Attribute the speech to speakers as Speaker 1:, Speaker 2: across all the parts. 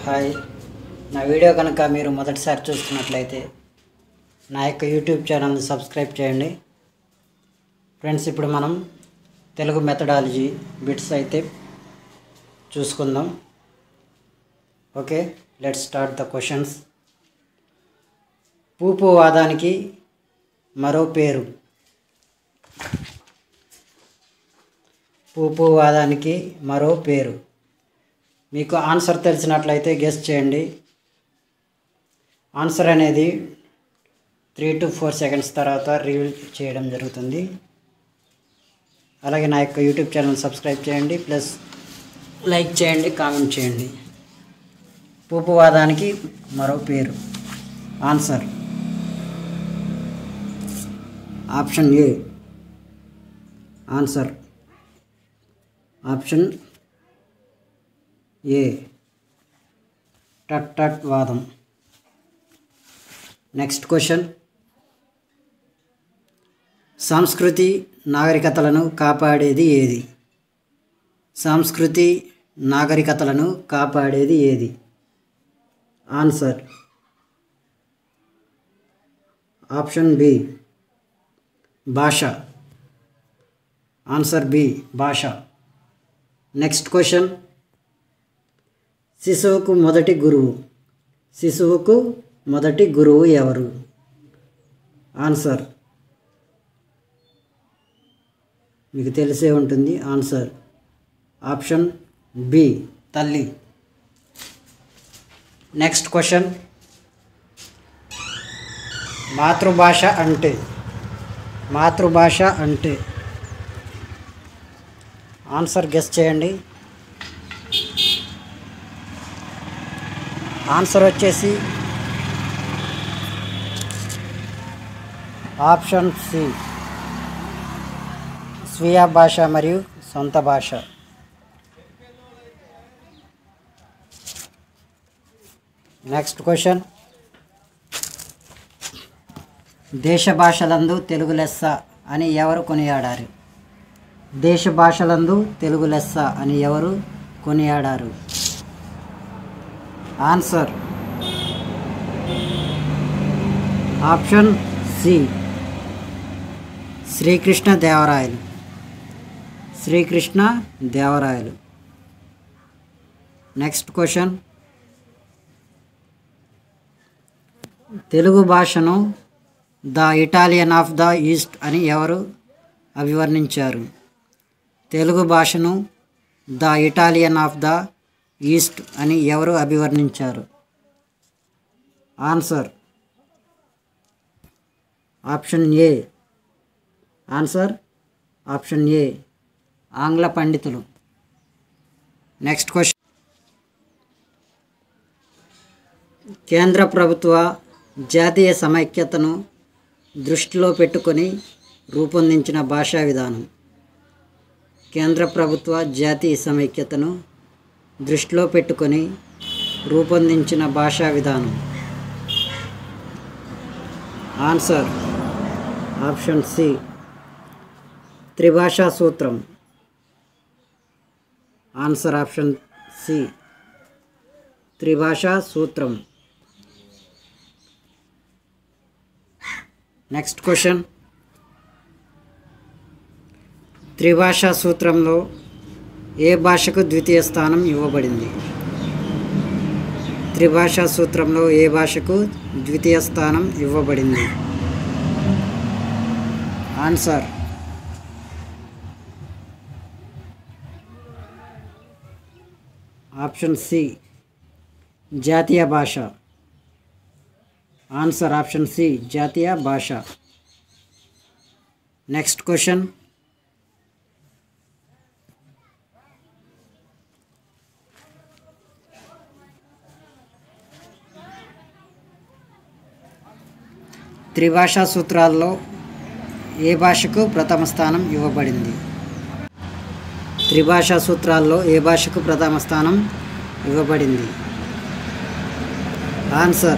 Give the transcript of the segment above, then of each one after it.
Speaker 1: hi నా video కనుక మీరు మొదటిసారి చూస్తున్నట్లయితే నా యొక్క యూట్యూబ్ ఛానల్ని సబ్స్క్రైబ్ చేయండి ఫ్రెండ్స్ ఇప్పుడు మనం తెలుగు మెథడాలజీ బిట్స్ అయితే చూసుకుందాం okay let start the questions పూపు వాదానికి మరో పేరు పూపు వాదానికి మరో పేరు మీకు ఆన్సర్ తెలిసినట్లయితే గెస్ చేయండి ఆన్సర్ అనేది త్రీ టు ఫోర్ సెకండ్స్ తర్వాత రివీల్ చేయడం జరుగుతుంది అలాగే నా యొక్క యూట్యూబ్ ఛానల్ సబ్స్క్రైబ్ చేయండి ప్లస్ లైక్ చేయండి కామెంట్ చేయండి పూపువాదానికి మరో పేరు answer option A answer option A టట్ టట్ వాదం నెక్స్ట్ క్వశ్చన్ సంస్కృతి నాగరికతలను కాపాడేది ఏది సంస్కృతి నాగరికతలను కాపాడేది ఏది ఆన్సర్ ఆప్షన్ బి భాష ఆన్సర్ బి భాష నెక్స్ట్ క్వశ్చన్ శిశువుకు మొదటి గురువు శిశువుకు మొదటి గురువు ఎవరు ఆన్సర్ మీకు తెలిసే ఉంటుంది ఆన్సర్ ఆప్షన్ బి తల్లి నెక్స్ట్ క్వశ్చన్ మాతృభాష అంటే మాతృభాష అంటే ఆన్సర్ గెస్ చేయండి ఆన్సర్ వచ్చేసి ఆప్షన్ సి స్వీయ భాష మరియు సొంత భాష నెక్స్ట్ క్వశ్చన్ దేశ భాషలందు తెలుగు లెస్స అని ఎవరు కొనియాడారు దేశ భాషలందు తెలుగు లెస్స అని ఎవరు కొనియాడారు answer option C Sri Krishna Devarayalu Sri Krishna Devarayalu next question Telugu భాషను the Italian of the East అని ఎవరు అభివర్ణించారు తెలుగు భాషను the Italian of the East అని ఎవరు అభివర్ణించారు answer option A answer option A ఆంగ్ల పండితులు నెక్స్ట్ క్వశ్చన్ కేంద్ర ప్రభుత్వ జాతీయ సమైక్యతను దృష్టిలో పెట్టుకొని రూపొందించిన భాషా విధానం కేంద్ర ప్రభుత్వ జాతీయ సమైక్యతను దృష్టిలో పెట్టుకొని రూపొందించిన భాషా విధానం ఆన్సర్ ఆప్షన్ సి త్రిభాషా సూత్రం ఆన్సర్ ఆప్షన్ సి త్రిభాషా సూత్రం నెక్స్ట్ క్వశ్చన్ త్రిభాషా సూత్రంలో ఏ భాషకు ద్వితీయ స్థానం ఇవ్వబడింది త్రిభాషా సూత్రంలో ఏ భాషకు ద్వితీయ స్థానం ఇవ్వబడింది ఆన్సర్ ఆప్షన్ సి జాతీయ భాష ఆన్సర్ ఆప్షన్ సి జాతీయ భాష నెక్స్ట్ క్వశ్చన్ త్రిభాషా సూత్రాల్లో ఏ భాషకు ప్రథమ స్థానం ఇవ్వబడింది త్రిభాషా సూత్రాల్లో ఏ భాషకు ప్రథమ స్థానం ఇవ్వబడింది ఆన్సర్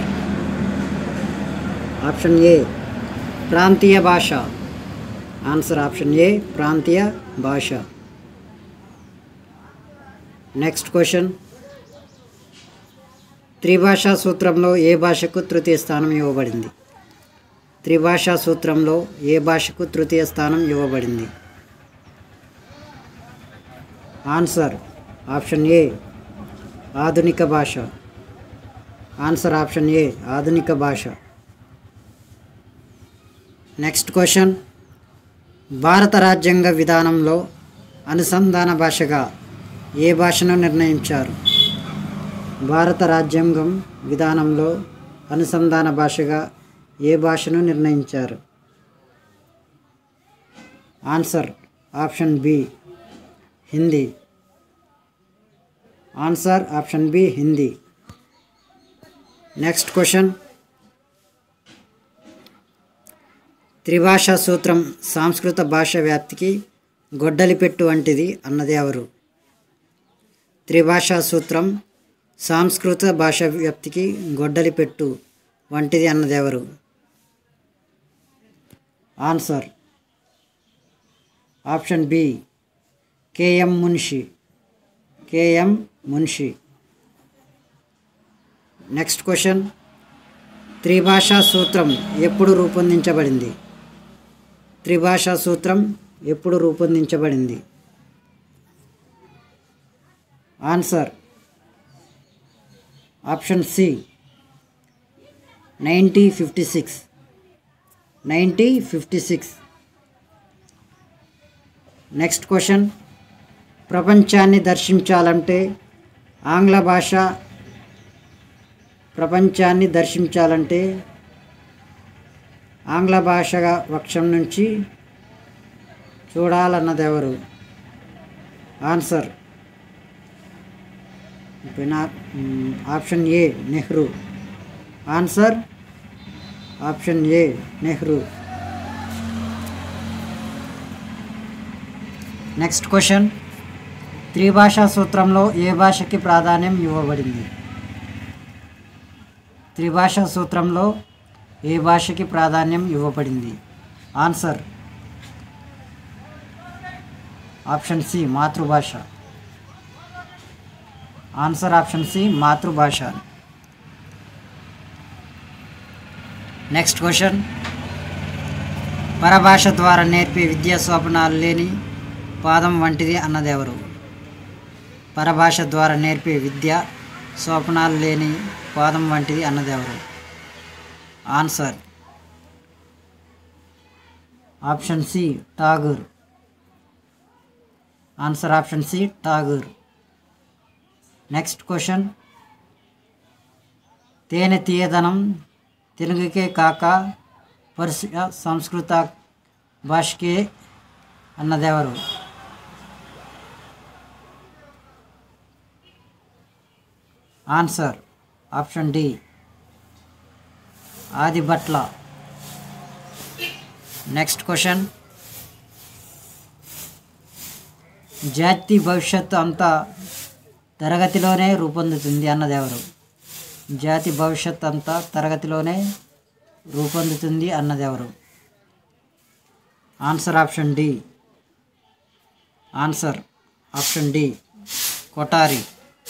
Speaker 1: ఆప్షన్ ఏ ప్రాంతీయ భాష ఆన్సర్ ఆప్షన్ ఏ ప్రాంతీయ భాష నెక్స్ట్ క్వశ్చన్ త్రిభాషా సూత్రంలో ఏ భాషకు తృతీయ స్థానం ఇవ్వబడింది త్రిభాషా సూత్రంలో ఏ భాషకు తృతీయ స్థానం ఇవ్వబడింది ఆన్సర్ ఆప్షన్ ఏ ఆధునిక భాష ఆన్సర్ ఆప్షన్ ఏ ఆధునిక భాష నెక్స్ట్ క్వశ్చన్ భారత రాజ్యాంగ విధానంలో అనుసంధాన భాషగా ఏ భాషను నిర్ణయించారు భారత రాజ్యాంగం విధానంలో అనుసంధాన భాషగా ఏ భాషను నిర్ణయించారు answer option B Hindi answer option B Hindi next question త్రిభాషా సూత్రం సంస్కృత భాష వ్యాప్తికి గొడ్డలిపెట్టు వంటిది అన్నది ఎవరు త్రిభాషా సూత్రం సంస్కృత భాష వ్యాప్తికి గొడ్డలిపెట్టు వంటిది అన్నది ఎవరు answer option B KM Munshi KM Munshi next question త్రిభాషా సూత్రం ఎప్పుడు రూపొందించబడింది త్రిభాషా సూత్రం ఎప్పుడు రూపొందించబడింది answer option C ninety fifty six ninety fifty six next question ప్రపంచాన్ని దర్శించాలంటే ఆంగ్ల భాష ప్రపంచాన్ని దర్శించాలంటే ఆంగ్ల భాష వక్షం నుంచి చూడాలన్నది ఎవరు ఆన్సర్ పినా- మ్, option A Nehru answer option A Nehru next question త్రిభాషా సూత్రంలో ఏ భాషకి ప్రాధాన్యం ఇవ్వబడింది త్రిభాషా సూత్రంలో ఏ భాషకి ప్రాధాన్యం ఇవ్వబడింది ఆన్సర్ ఆప్షన్ సి మాతృభాష ఆన్సర్ ఆప్షన్ సి మాతృభాష నెక్స్ట్ క్వశ్చన్ పరభాష ద్వారా నేర్పే విద్యా స్వప్నాలు లేని పాదం వంటిది అన్నది ఎవరు పరభాష ద్వారా నేర్పే విద్య స్వప్నాలు లేని పాదం వంటిది అన్నది ఎవరు answer option C Tagore answer option C Tagore next question తేనె తీయదనం తెలుగుకే కాక పర్షియా సంస్కృత భాషకే అన్నదెవరు answer option D Adibhatla next question జాతి భవిష్యత్తు అంతా తరగతిలోనే రూపొందుతుంది అన్నది ఎవరు జాతి భవిష్యత్ అంతా తరగతిలోనే రూపొందుతుంది అన్నది ఎవరు answer option D answer option D Kothari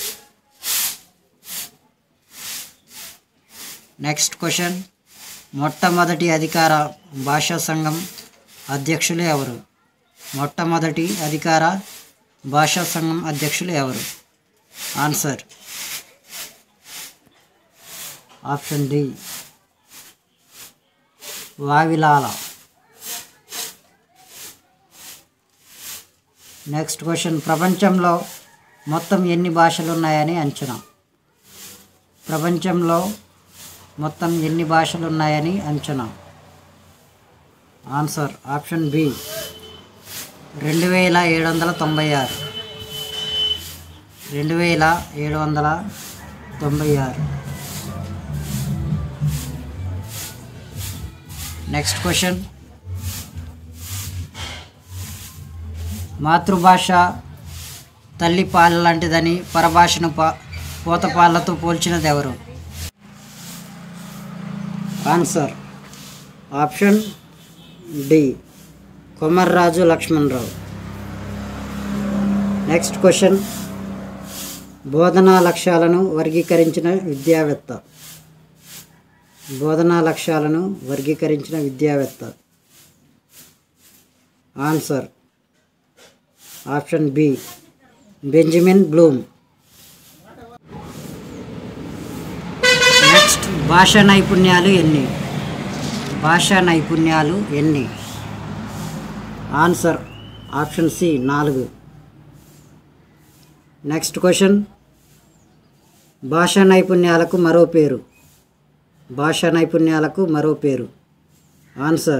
Speaker 1: next question మొట్టమొదటి అధికార భాషా సంఘం అధ్యక్షులు ఎవరు మొట్టమొదటి అధికార భాషా సంఘం అధ్యక్షులు ఎవరు answer option D Vavilala next question ప్రపంచంలో మొత్తం ఎన్ని భాషలు ఉన్నాయని అంచనా ప్రపంచంలో మొత్తం ఎన్ని భాషలు ఉన్నాయని అంచనా ఆన్సర్ ఆప్షన్ బి రెండు వేల ఏడు వందల తొంభై ఆరు రెండు వేల ఏడు వందల తొంభై ఆరు నెక్స్ట్ క్వశ్చన్ మాతృభాష తల్లి పాల లాంటిదని పరభాషను పా పోత పాలతో పోల్చినది ఎవరు answer option D Komarraju Lakshmana Rao next question బోధనా లక్ష్యాలను వర్గీకరించిన విద్యావేత్త బోధనా లక్ష్యాలను వర్గీకరించిన విద్యావేత్త answer option B Benjamin Bloom next భాషా నైపుణ్యాలు ఎన్ని భాషా నైపుణ్యాలు ఎన్ని ఆన్సర్ ఆప్షన్ సి నాలుగు నెక్స్ట్ క్వశ్చన్ భాషా నైపుణ్యాలకు మరో పేరు భాషా నైపుణ్యాలకు మరో పేరు ఆన్సర్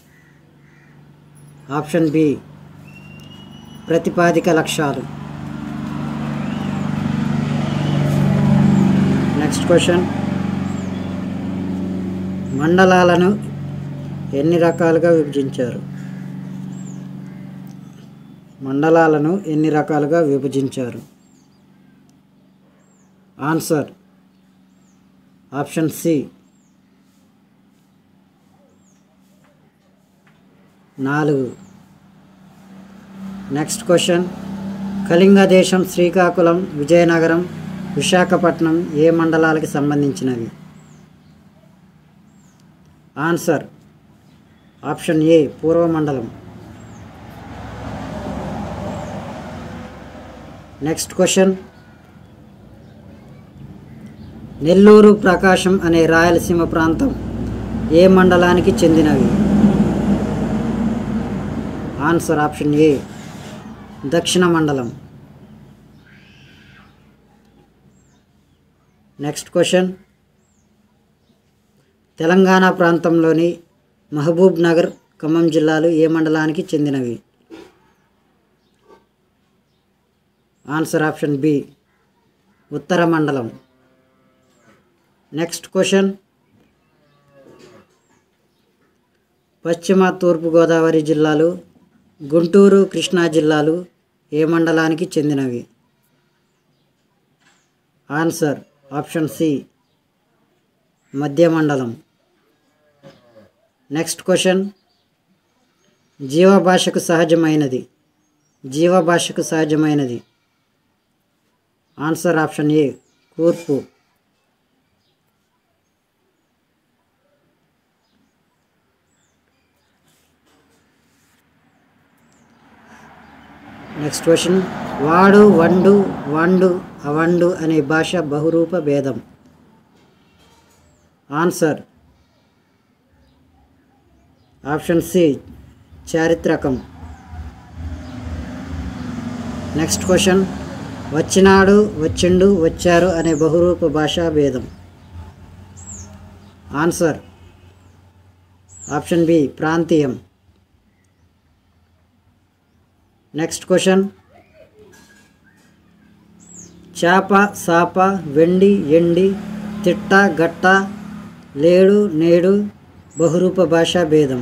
Speaker 1: ఆప్షన్ బి ప్రతిపాదిక లక్ష్యాలు నెక్స్ట్ క్వశ్చన్ మండలాలను ఎన్ని రకాలుగా విభజించారు మండలాలను ఎన్ని రకాలుగా విభజించారు ఆన్సర్ ఆప్షన్ సి నాలుగు నెక్స్ట్ క్వశ్చన్ కళింగ దేశం శ్రీకాకుళం విజయనగరం విశాఖపట్నం ఏ మండలాలకి సంబంధించినవి ఆన్సర్ ఆప్షన్ ఏ పూర్వ మండలం నెక్స్ట్ క్వశ్చన్ నెల్లూరు ప్రకాశం అనే రాయలసీమ ప్రాంతం ఏ మండలానికి చెందినవి ఆన్సర్ ఆప్షన్ ఏ దక్షిణ మండలం నెక్స్ట్ క్వశ్చన్ తెలంగాణ ప్రాంతంలోని మహబూబ్ నగర్ ఖమ్మం జిల్లాలు ఏ మండలానికి చెందినవి ఆన్సర్ ఆప్షన్ బి ఉత్తర మండలం నెక్స్ట్ క్వశ్చన్ పశ్చిమ తూర్పు గోదావరి జిల్లాలు గుంటూరు కృష్ణా జిల్లాలు ఏ మండలానికి చెందినవి ఆన్సర్ ఆప్షన్ సి మధ్య మండలం నెక్స్ట్ క్వశ్చన్ జీవభాషకు సహజమైనది జీవభాషకు సహజమైనది ఆన్సర్ ఆప్షన్ ఏ కూర్పు నెక్స్ట్ క్వశ్చన్ వాడు వండు వండు అవండు అనే భాష బహురూప భేదం ఆన్సర్ ఆప్షన్ సి చారిత్రకం నెక్స్ట్ క్వశ్చన్ వచ్చినాడు వచ్చిండు వచ్చారు అనే బహురూప భాషా భేదం ఆన్సర్ ఆప్షన్ బి ప్రాంతీయం నెక్స్ట్ క్వశ్చన్ చేప సాప వెండి ఎండి తిట్ట గట్ట లేడు నేడు బహురూప భాషా భేదం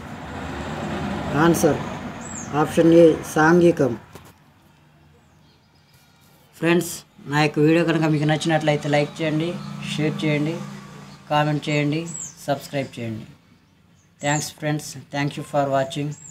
Speaker 1: ఆన్సర్ ఆప్షన్ ఏ సాంఘికం ఫ్రెండ్స్ నా యొక్క వీడియో కనుక మీకు నచ్చినట్లయితే లైక్ చేయండి షేర్ చేయండి కామెంట్ చేయండి సబ్స్క్రైబ్ చేయండి thanks friends thank you for watching